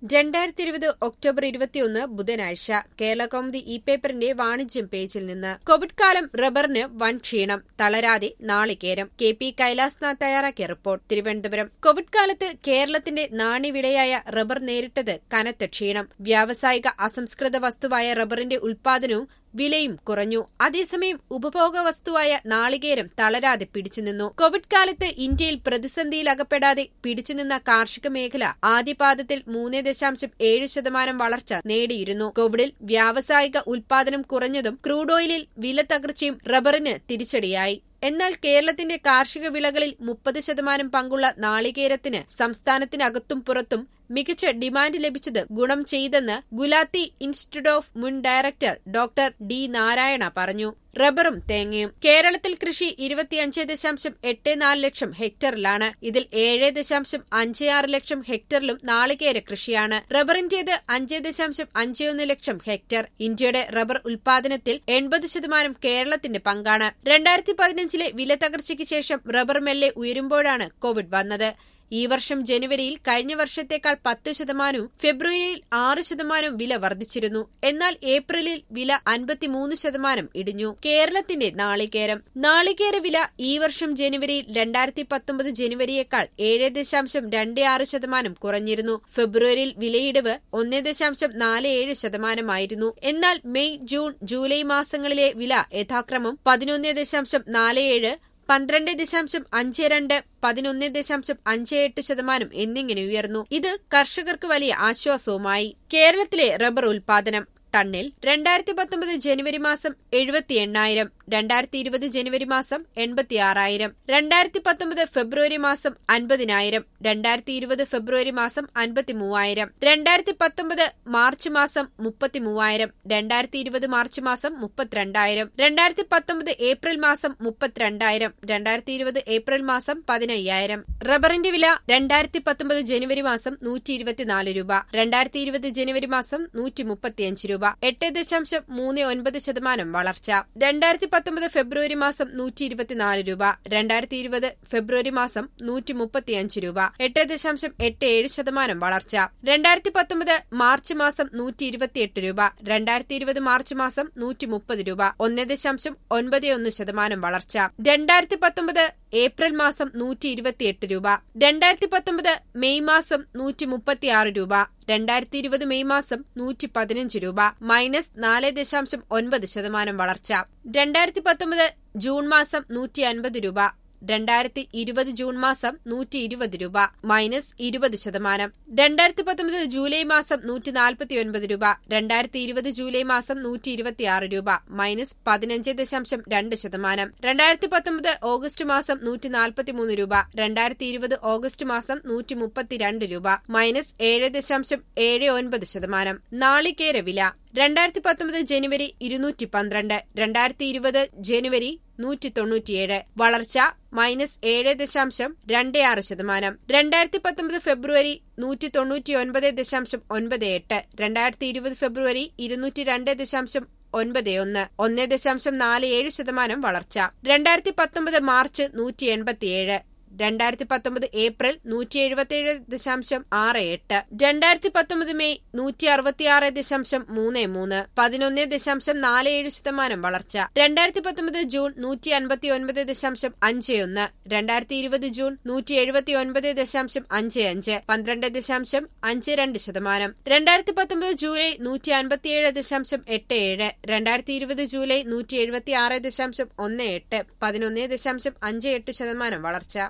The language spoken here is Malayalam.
രണ്ടായിരത്തി ഇരുപത് ഒക്ടോബർ ഇരുപത്തിയൊന്ന് ബുധനാഴ്ച കേരള കൗമുദി ഇ പേപ്പറിന്റെ വാണിജ്യം പേജിൽ നിന്ന് കോവിഡ് കാലം റബ്ബറിന് വൻ ക്ഷീണം തളരാതെ നാളികേരം കെ പി കൈലാസ്നാഥ് തയ്യാറാക്കിയ റിപ്പോർട്ട് തിരുവനന്തപുരം കോവിഡ് കാലത്ത് കേരളത്തിന്റെ നാണ്യവിളയായ റബ്ബർ നേരിട്ടത് കനത്ത ക്ഷീണം വ്യാവസായിക അസംസ്കൃത വസ്തുവായ റബ്ബറിന്റെ ഉൽപാദനവും വിലയും കുറഞ്ഞു അതേസമയം ഉപഭോഗ വസ്തുവായ നാളികേരം തളരാതെ പിടിച്ചുനിന്നു കോവിഡ് കാലത്ത് ഇന്ത്യയിൽ പ്രതിസന്ധിയിലകപ്പെടാതെ പിടിച്ചുനിന്ന കാർഷിക മേഖല ആദ്യപാദത്തിൽ മൂന്ന് ദശാംശം ഏഴ് ശതമാനം വളർച്ച നേടിയിരുന്നു കോവിഡിൽ വ്യാവസായിക ഉൽപാദനം കുറഞ്ഞതും ക്രൂഡ് ഓയിലിൽ വില തകർച്ചയും റബ്ബറിന് തിരിച്ചടിയായി എന്നാൽ കേരളത്തിന്റെ കാർഷിക വിളകളിൽ മുപ്പത് ശതമാനം പങ്കുള്ള നാളികേരത്തിന് സംസ്ഥാനത്തിനകത്തും പുറത്തും മികച്ച ഡിമാൻഡ് ലഭിച്ചത് ഗുണം ചെയ്തെന്ന് ഗുലാത്തി ഇൻസ്റ്റിറ്റ്യൂട്ട് ഓഫ് മുൻ ഡയറക്ടർ ഡോക്ടർ ഡി നാരായണ പറഞ്ഞു റബ്ബറും തേങ്ങയും കേരളത്തിൽ കൃഷി ഇരുപത്തിയഞ്ച് ദശാംശം എട്ട് നാല് ലക്ഷം ഹെക്ടറിലാണ് ഇതിൽ ഏഴ് ദശാംശം അഞ്ച് ആറ് ലക്ഷം ഹെക്ടറിലും നാളികേര കൃഷിയാണ് റബ്ബറിന്റേത് അഞ്ച് ദശാംശം അഞ്ച് ഒന്ന് ലക്ഷം ഹെക്ടർ ഇന്ത്യയുടെ റബ്ബർ ഉൽപാദനത്തിൽ എൺപത് ശതമാനം കേരളത്തിന്റെ പങ്കാണ് രണ്ടായിരത്തി പതിനഞ്ചിലെ വില തകർച്ചയ്ക്ക് ശേഷം റബ്ബർ മെല്ലെ ഉയരുമ്പോഴാണ് കോവിഡ് വന്നത് ഈ വർഷം ജനുവരിയിൽ കഴിഞ്ഞ വർഷത്തേക്കാൾ പത്ത് ശതമാനവും ഫെബ്രുവരിയിൽ ആറ് ശതമാനവും വില വർദ്ധിച്ചിരുന്നു എന്നാൽ ഏപ്രിലിൽ വില അൻപത്തിമൂന്ന് ശതമാനം ഇടിഞ്ഞു കേരളത്തിന്റെ നാളികേരം നാളികേര വില ഈ വർഷം ജനുവരിയിൽ രണ്ടായിരത്തി പത്തൊമ്പത് ജനുവരിയേക്കാൾ ഏഴ് ദശാംശം രണ്ട് ആറ് ശതമാനം കുറഞ്ഞിരുന്നു ഫെബ്രുവരിയിൽ വിലയിടിവ് ഒന്ന് ദശാംശം നാല് ഏഴ് ശതമാനമായിരുന്നു എന്നാൽ മെയ് ജൂൺ ജൂലൈ മാസങ്ങളിലെ വില യഥാക്രമം പതിനൊന്ന് ദശാംശം നാല് ഏഴ് പന്ത്രണ്ട് ദശാംശം അഞ്ച് രണ്ട് പതിനൊന്ന് ദശാംശം അഞ്ച് എട്ട് ശതമാനം എന്നിങ്ങനെ ഉയർന്നു ഇത് കർഷകർക്ക് വലിയ ആശ്വാസവുമായി കേരളത്തിലെ റബ്ബർ ഉൽപാദനം ടണ്ണിൽ രണ്ടായിരത്തി പത്തൊമ്പത് ജനുവരി മാസം എഴുപത്തി എണ്ണായിരം രണ്ടായിരത്തി ഇരുപത് ജനുവരി മാസം എൺപത്തിയാറായിരം രണ്ടായിരത്തി പത്തൊമ്പത് ഫെബ്രുവരി മാസം അൻപതിനായിരം രണ്ടായിരത്തി ഇരുപത് ഫെബ്രുവരി മാസം അൻപത്തി മൂവായിരം രണ്ടായിരത്തി പത്തൊമ്പത് മാർച്ച് മാസം മുപ്പത്തി മൂവായിരം രണ്ടായിരത്തി ഇരുപത് മാർച്ച് മാസം മുപ്പത്തിരണ്ടായിരം രണ്ടായിരത്തി പത്തൊമ്പത് ഏപ്രിൽ മാസം മുപ്പത്തിരണ്ടായിരം രണ്ടായിരത്തി ഇരുപത് ഏപ്രിൽ മാസം പതിനയ്യായിരം റബ്ബറിന്റെ വില രണ്ടായിരത്തി പത്തൊമ്പത് ജനുവരി മാസം നൂറ്റി ഇരുപത്തിനാല് രൂപ രണ്ടായിരത്തി ഇരുപത് ജനുവരി മാസം നൂറ്റി മുപ്പത്തിയഞ്ച് രൂപ എട്ട് ദശാംശം മൂന്ന് ഒൻപത് ശതമാനം വളർച്ച രണ്ടായിരത്തി പത്തൊമ്പത് ഫെബ്രുവരി മാസം നൂറ്റി ഇരുപത്തിനാല് രൂപ രണ്ടായിരത്തി ഇരുപത് ഫെബ്രുവരി മാസം നൂറ്റി മുപ്പത്തിയഞ്ച് രൂപ എട്ട് ദശാംശം എട്ട് ഏഴ് ശതമാനം വളർച്ച രണ്ടായിരത്തി പത്തൊമ്പത് മാർച്ച് മാസം നൂറ്റി ഇരുപത്തിയെട്ട് രൂപ രണ്ടായിരത്തി ഇരുപത് മാർച്ച് മാസം നൂറ്റി മുപ്പത് രൂപ ഒന്ന് ദശാംശം ഒൻപത് ഒന്ന് ശതമാനം വളർച്ച രണ്ടായിരത്തി പത്തൊമ്പത് ഏപ്രിൽ മാസം നൂറ്റി ഇരുപത്തിയെട്ട് രൂപ രണ്ടായിരത്തി പത്തൊമ്പത് മെയ് മാസം നൂറ്റി മുപ്പത്തിയാറ് രൂപ രണ്ടായിരത്തി ഇരുപത് മെയ് മാസം നൂറ്റി പതിനഞ്ച് രൂപ മൈനസ് നാല് ദശാംശം ഒൻപത് ശതമാനം വളർച്ച രണ്ടായിരത്തി പത്തൊമ്പത് ജൂൺ മാസം നൂറ്റി അൻപത് രൂപ രണ്ടായിരത്തി ഇരുപത് ജൂൺ മാസം നൂറ്റി ഇരുപത് രൂപ മൈനസ് ഇരുപത് ശതമാനം രണ്ടായിരത്തി പത്തൊമ്പത് ജൂലൈ മാസം നൂറ്റി നാൽപ്പത്തി ഒൻപത് രൂപ രണ്ടായിരത്തി ഇരുപത് ജൂലൈ മാസം നൂറ്റി ഇരുപത്തിയാറ് രൂപ മൈനസ് പതിനഞ്ച് ദശാംശം രണ്ട് ശതമാനം രണ്ടായിരത്തി പത്തൊമ്പത് ഓഗസ്റ്റ് മാസം നൂറ്റി നാൽപ്പത്തിമൂന്ന് രൂപ രണ്ടായിരത്തി ഇരുപത് ഓഗസ്റ്റ് മാസം നൂറ്റി മുപ്പത്തിരണ്ട് രൂപ മൈനസ് ഏഴ് ദശാംശം ഏഴ് ഒൻപത് ശതമാനം നാളികേര വില രണ്ടായിരത്തി പത്തൊമ്പത് ജനുവരി ഇരുന്നൂറ്റി പന്ത്രണ്ട് രണ്ടായിരത്തി ഇരുപത് ജനുവരി നൂറ്റി തൊണ്ണൂറ്റിയേഴ് വളർച്ച മൈനസ് ഏഴ് ദശാംശം രണ്ട് ആറ് ശതമാനം രണ്ടായിരത്തി പത്തൊമ്പത് ഫെബ്രുവരി നൂറ്റി തൊണ്ണൂറ്റിയൊൻപത് ദശാംശം ഒൻപത് എട്ട് രണ്ടായിരത്തി ഇരുപത് ഫെബ്രുവരി ഇരുന്നൂറ്റി രണ്ട് ദശാംശം ഒൻപത് ഒന്ന് ഒന്ന് ദശാംശം നാല് ഏഴ് ശതമാനം വളർച്ച രണ്ടായിരത്തി പത്തൊമ്പത് മാർച്ച് നൂറ്റി എൺപത്തിയേഴ് രണ്ടായിരത്തി പത്തൊമ്പത് ഏപ്രിൽ നൂറ്റി എഴുപത്തിയേഴ് ദശാംശം ആറ് എട്ട് രണ്ടായിരത്തി പത്തൊമ്പത് മെയ് നൂറ്റി അറുപത്തിയാറ് ദശാംശം മൂന്ന് മൂന്ന് പതിനൊന്ന് ദശാംശം നാല് ഏഴ് ശതമാനം വളർച്ച രണ്ടായിരത്തി പത്തൊമ്പത് ജൂൺ നൂറ്റി അൻപത്തി ഒൻപത് ദശാംശം അഞ്ച് ഒന്ന് രണ്ടായിരത്തി ഇരുപത് ജൂൺ നൂറ്റി എഴുപത്തി ഒൻപത് ദശാംശം അഞ്ച് അഞ്ച് പന്ത്രണ്ട് ദശാംശം അഞ്ച് രണ്ട് ശതമാനം രണ്ടായിരത്തി പത്തൊമ്പത് ജൂലൈ നൂറ്റി അൻപത്തിയേഴ് ദശാംശം എട്ട് ഏഴ് രണ്ടായിരത്തി ഇരുപത് ജൂലൈ നൂറ്റി എഴുപത്തി ആറ് ദശാംശം ഒന്ന് എട്ട് പതിനൊന്ന് ദശാംശം അഞ്ച് എട്ട് ശതമാനം വളർച്ച